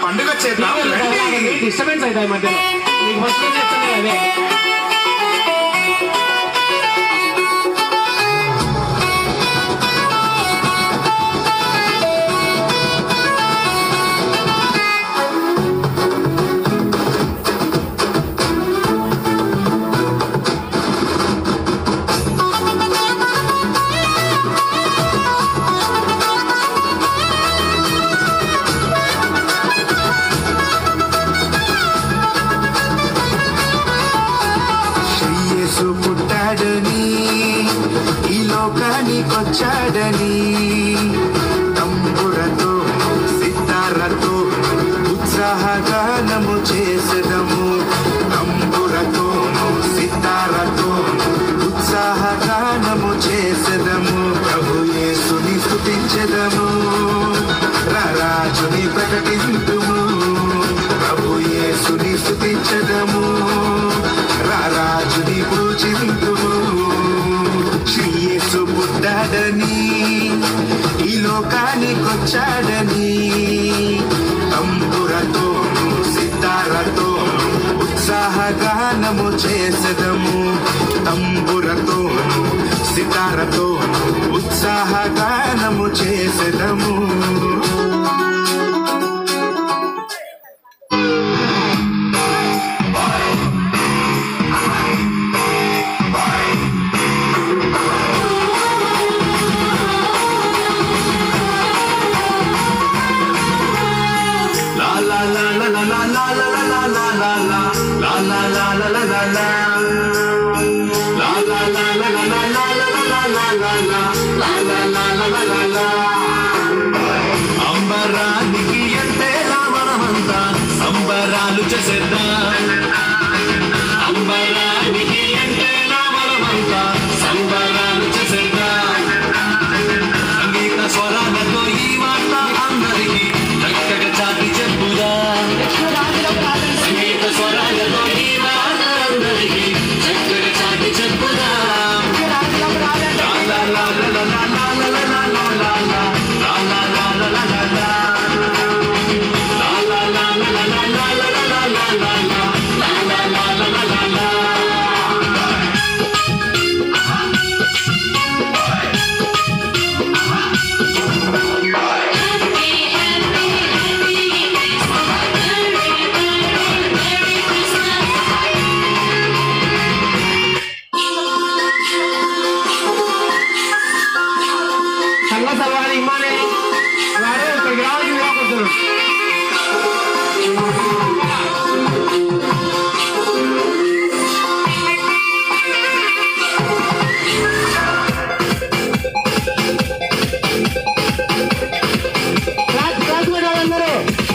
పండుగ చేద్దాం రండి డిస్టర్బెన్స్ అవుతాయి మధ్యలో నీకు ఫస్ట్ చెప్తాను అదే శ్రీయేసు పుట్టాడని ఈ లోకానికొచ్చాడని తంబురతో సితారతో ఉత్సాహగానము చేసదము తంబురతో సితారతో ఉత్సాహగానము చేసదము ప్రభు యేసుని స్తుతించదము రారాజుని ప్రకటింతుము ప్రభు యేసుని స్తుతించదము రారాజుని పూజింతుము శ్రీయేసు పుట్టాడని ఈ లోకానికొచ్చాడని తంబురతో సితారతో ఉత్సాహగానము చేసదము తంబురతో సితారతో ఉత్సాహగానము చేసదము అంబరానికి ఎంతేలా మనమంతా సంబరాలు చేసేద్దాం అంబరానికి ఎంతేలా మనమంతా సంబరాలు చేసేద్దాం సంగీత స్వరాలతో ఈ వార్త అందరికీ చక్కగా చాటి చెప్పుదాం సంగీత స్వరాలతో ఈ వార్త అందరికీ చక్కగా చాటి చెప్పుదాం లా లా లా లా లా లా లా లా లా లా లా లా. లా లా లా లా లా లా లా. లా లా లా లా లా లా లా లా లా లా లా లా. లా లా లా లా లా లా లా. సంఘ సభని ఇమ్మని వాడు ఇక్కడికి రావాల్సింది రాకొస్తున్నాడు క్లాస్ క్లాస్ పెట్టాలందరూ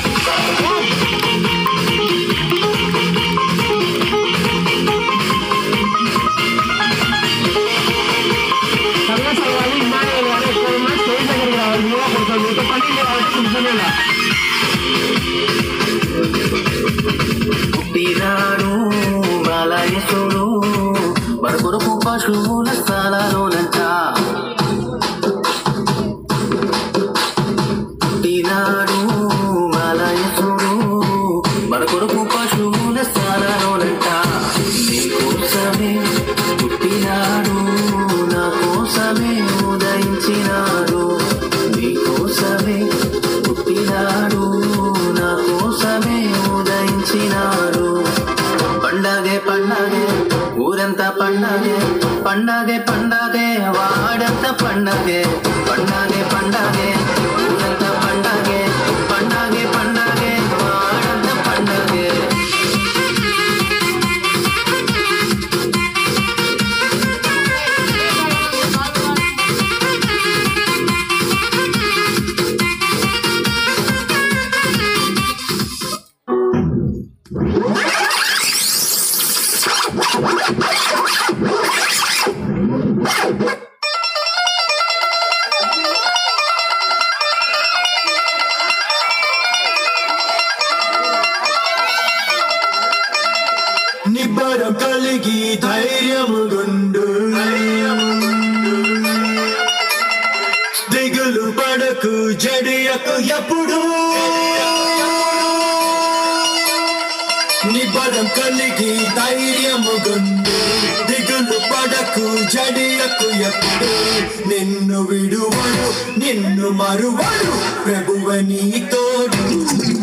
సంఘ సభని ఇమ్మని వాడు ఎక్కువ ఉన్న స్టేజ్ దగ్గరికి రావాలి నువ్వు కొంచెం మీతో పని కాబట్టి కూర్చొని పుట్టినాడు బాలయేసుడు బడుకొరకు పశువుల స్థలాలోనంట పుట్టినాడు బాలయేసుడు బడుకొరకు పశువుల స్థలాలోనంట నీ కోసమే పుట్టినాడు నా కోసమే ఉదయించినాడు నీ కోసమే పుట్టినాడు నా కోసమే ఉదయించినాడు పండగే పండగే ఊరంతా పండగే పండగే పండగే వాడంతా పండగే పండగే పండగే ఊరంతా పండగే పండగే పండగే వాడంతా పండగే నిబ్బరం కలిగి ధైర్యము గుండు దిగులు పడకు జడియకు ఎప్పుడు నిబలం కలిగి ధైర్యము గుండు దిగులు పడకు జడియకు ఎప్పుడు నిన్ను విడువడు నిన్ను మరువడు ప్రభువ నీ తోడు